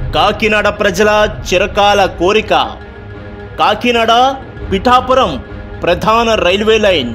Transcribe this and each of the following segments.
కాకినాడ ప్రజల చిరకాల కోరిక కాకినాడ పిఠాపురం ప్రధాన రైల్వే లైన్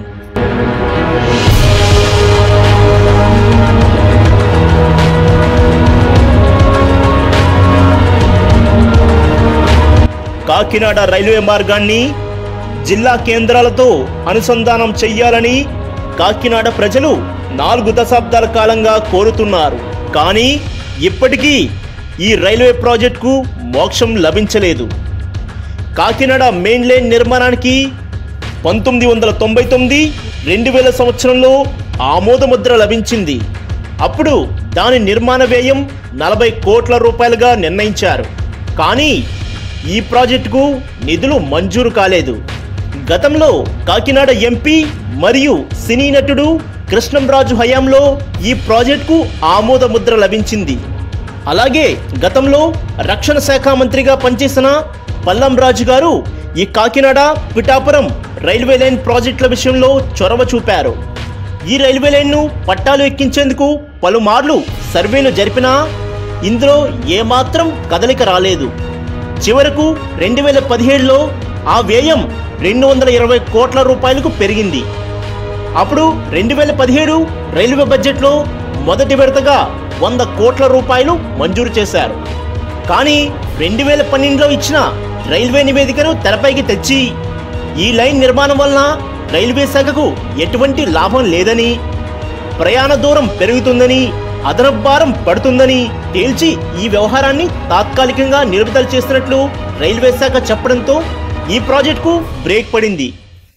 కాకినాడ రైల్వే మార్గాన్ని జిల్లా కేంద్రాలతో అనుసంధానం చెయ్యాలని కాకినాడ ప్రజలు నాలుగు దశాబ్దాల కాలంగా కోరుతున్నారు కానీ ఇప్పటికీ ఈ రైల్వే ప్రాజెక్టుకు మోక్షం లభించలేదు కాకినాడ మెయిన్ లైన్ నిర్మాణానికి పంతొమ్మిది వందల తొంభై తొమ్మిది రెండు వేల సంవత్సరంలో ఆమోదముద్ర లభించింది అప్పుడు దాని నిర్మాణ వ్యయం నలభై కోట్ల రూపాయలుగా నిర్ణయించారు కానీ ఈ ప్రాజెక్టుకు నిధులు మంజూరు కాలేదు గతంలో కాకినాడ ఎంపీ మరియు సినీ నటుడు కృష్ణంరాజు హయాంలో ఈ ప్రాజెక్టుకు ఆమోద ముద్ర లభించింది అలాగే గతంలో రక్షణ శాఖ మంత్రిగా పనిచేసిన పల్లం రాజు గారు ఈ కాకినాడ పిఠాపురం రైల్వే లైన్ ప్రాజెక్టుల విషయంలో చొరవ చూపారు ఈ రైల్వే లైన్ను పట్టాలు ఎక్కించేందుకు పలుమార్లు సర్వేలు జరిపినా ఇందులో ఏమాత్రం కదలిక రాలేదు చివరకు రెండు వేల పదిహేడులో ఆ వ్యయం రెండు వందల ఇరవై కోట్ల రూపాయలకు పెరిగింది అప్పుడు రెండు వేల పదిహేడు రైల్వే బడ్జెట్లో మొదటి విడతగా వంద కోట్ల రూపాయలు మంజూరు చేశారు కానీ రెండు వేల పన్నెండులో ఇచ్చిన రైల్వే నివేదికను తెరపైకి తెచ్చి ఈ లైన్ నిర్మాణం వలన రైల్వే శాఖకు ఎటువంటి లాభం లేదని ప్రయాణ దూరం పెరుగుతుందని అదనపు భారం పడుతుందని తేల్చి ఈ వ్యవహారాన్ని తాత్కాలికంగా నిలుపుదల చేసినట్లు రైల్వే శాఖ చెప్పడంతో ఈ ప్రాజెక్టుకు బ్రేక్ పడింది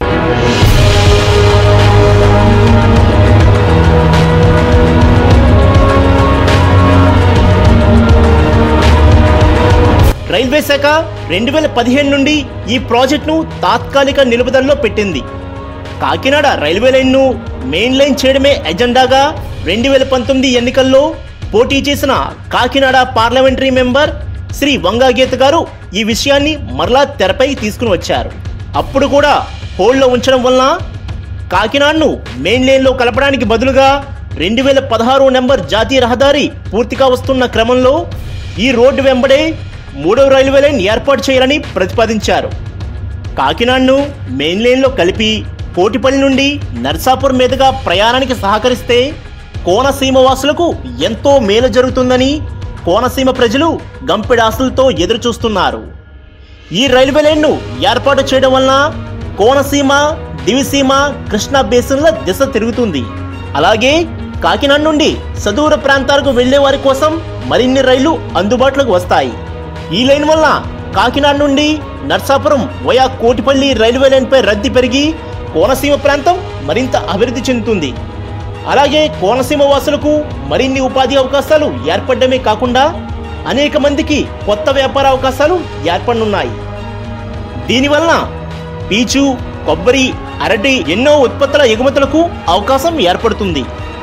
రైల్వే శాఖ రెండు వేల పదిహేను నుండి ఈ ప్రాజెక్టును తాత్కాలిక నిలుపుదలలో పెట్టింది కాకినాడ రైల్వే లైన్ను మెయిన్ లైన్ చేయడమే ఎజెండాగా రెండు వేల పంతొమ్మిది ఎన్నికల్లో పోటీ చేసిన కాకినాడ పార్లమెంటరీ మెంబర్ శ్రీ వంగాగీత గారు ఈ విషయాన్ని మరలా తెరపై తీసుకుని వచ్చారు అప్పుడు కూడా హోల్డ్లో ఉంచడం వలన కాకినాడను మెయిన్ లైన్లో కలపడానికి బదులుగా రెండు వేల పదహారు నెంబర్ జాతీయ రహదారి పూర్తిగా వస్తున్న క్రమంలో ఈ రోడ్డు వెంబడే మూడవ రైల్వే లైన్ ఏర్పాటు చేయాలని ప్రతిపాదించారు కాకినాడను మెయిన్ లైన్లో కలిపి కోటిపల్లి నుండి నర్సాపూర్ మీదుగా ప్రయాణానికి సహకరిస్తే కోనసీమ వాసులకు ఎంతో మేలు జరుగుతుందని కోనసీమ ప్రజలు గంపెడాసులతో ఎదురు చూస్తున్నారు ఈ రైల్వే లైన్ను ఏర్పాటు చేయడం వలన కోనసీమ దివిసీమ కృష్ణా బేసిన్ల దిశ తిరుగుతుంది అలాగే కాకినాడ నుండి సదూర ప్రాంతాలకు వెళ్లే వారి కోసం మరిన్ని రైళ్లు అందుబాటులోకి వస్తాయి ఈ లైన్ వల్ల కాకినాడ నుండి నర్సాపురం వయా కోటిపల్లి రైల్వే లైన్పై రద్దీ పెరిగి కోనసీమ ప్రాంతం మరింత అభివృద్ధి చెందుతుంది అలాగే కోనసీమ వాసులకు మరిన్ని ఉపాధి అవకాశాలు ఏర్పడమే కాకుండా అనేక మందికి కొత్త వ్యాపార అవకాశాలు ఏర్పడనున్నాయి దీనివలన పీచు కొబ్బరి అరటి ఎన్నో ఉత్పత్తుల ఎగుమతులకు అవకాశం ఏర్పడుతుంది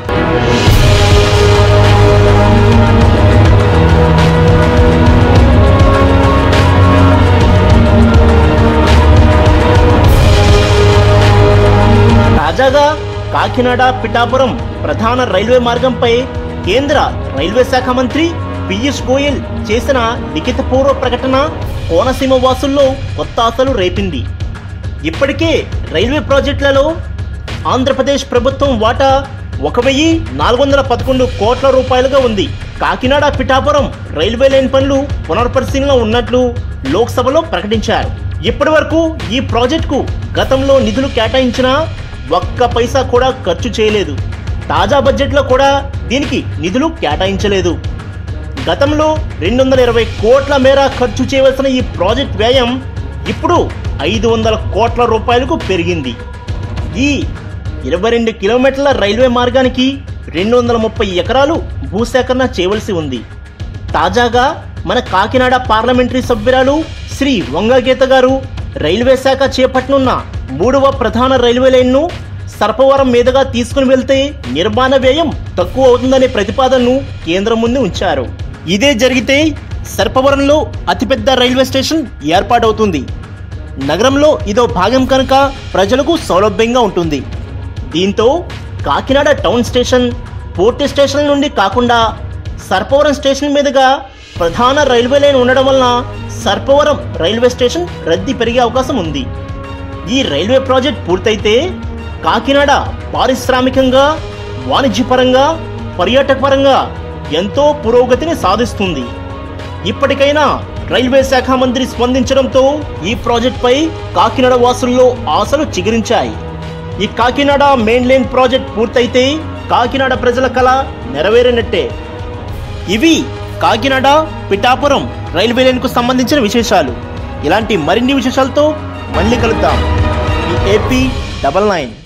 తాజాగా కాకినాడ పిఠాపురం ప్రధాన రైల్వే మార్గంపై కేంద్ర రైల్వే శాఖ మంత్రి పీయూష్ గోయల్ చేసిన లిఖితపూర్వ ప్రకటన కోనసీమ వాసుల్లో కొత్త ఆశలు రేపింది ఇప్పటికే రైల్వే ప్రాజెక్టులలో ఆంధ్రప్రదేశ్ ప్రభుత్వం వాటా ఒక వెయ్యి నాలుగు వందల పదకొండు కోట్ల రూపాయలుగా ఉంది కాకినాడ పిఠాపురం రైల్వే లైన్ పనులు పునర్పరిశీలన ఉన్నట్లు లోక్సభలో ప్రకటించారు ఇప్పటి వరకు ఈ ప్రాజెక్టుకు గతంలో నిధులు కేటాయించినా ఒక్క పైసా కూడా ఖర్చు చేయలేదు తాజా బడ్జెట్లో కూడా దీనికి నిధులు కేటాయించలేదు గతంలో రెండు వందల ఇరవై కోట్ల మేర ఖర్చు చేయవలసిన ఈ ప్రాజెక్ట్ వ్యయం ఇప్పుడు ఐదు వందల కోట్ల రూపాయలకు పెరిగింది ఈ ఇరవై రెండు కిలోమీటర్ల రైల్వే మార్గానికి రెండు వందల ముప్పై ఎకరాలు భూసేకరణ చేయవలసి ఉంది తాజాగా మన కాకినాడ పార్లమెంటరీ సభ్యురాలు శ్రీ వంగగీత గారు రైల్వే శాఖ చేపట్టనున్న మూడవ ప్రధాన రైల్వే లైన్ను సర్పవరం మీదుగా తీసుకుని వెళ్తే నిర్మాణ వ్యయం తక్కువ అవుతుందనే ప్రతిపాదనను కేంద్రం ముందు ఉంచారు ఇదే జరిగితే సర్పవరంలో అతిపెద్ద రైల్వే స్టేషన్ ఏర్పాటవుతుంది నగరంలో ఇదో భాగం కనుక ప్రజలకు సౌలభ్యంగా ఉంటుంది దీంతో Kakinada town station port station నుండి కాకుండా సర్పవరం స్టేషన్ మీదుగా ప్రధాన రైల్వే లైన్ ఉండడం వలన సర్పవరం రైల్వే స్టేషన్ రద్దీ పెరిగే అవకాశం ఉంది ఈ రైల్వే ప్రాజెక్ట్ పూర్తయితే కాకినాడ పారిశ్రామికంగా వాణిజ్యపరంగా పర్యాటక పరంగా ఎంతో పురోగతిని సాధిస్తుంది ఇప్పటికైనా రైల్వే శాఖ మంత్రి స్పందించడంతో ఈ ప్రాజెక్టుపై కాకినాడ వాసుల్లో ఆశలు చిగురించాయి ఈ కాకినాడ మెయిన్ లైన్ ప్రాజెక్ట్ పూర్తయితే కాకినాడ ప్రజల కళ నెరవేరినట్టే ఇవి కాకినాడ పిఠాపురం రైల్వే లైన్కు సంబంధించిన విశేషాలు ఇలాంటి మరిన్ని విశేషాలతో మళ్ళీ కలుద్దాం ఈ ఏపీ డబల్ నైన్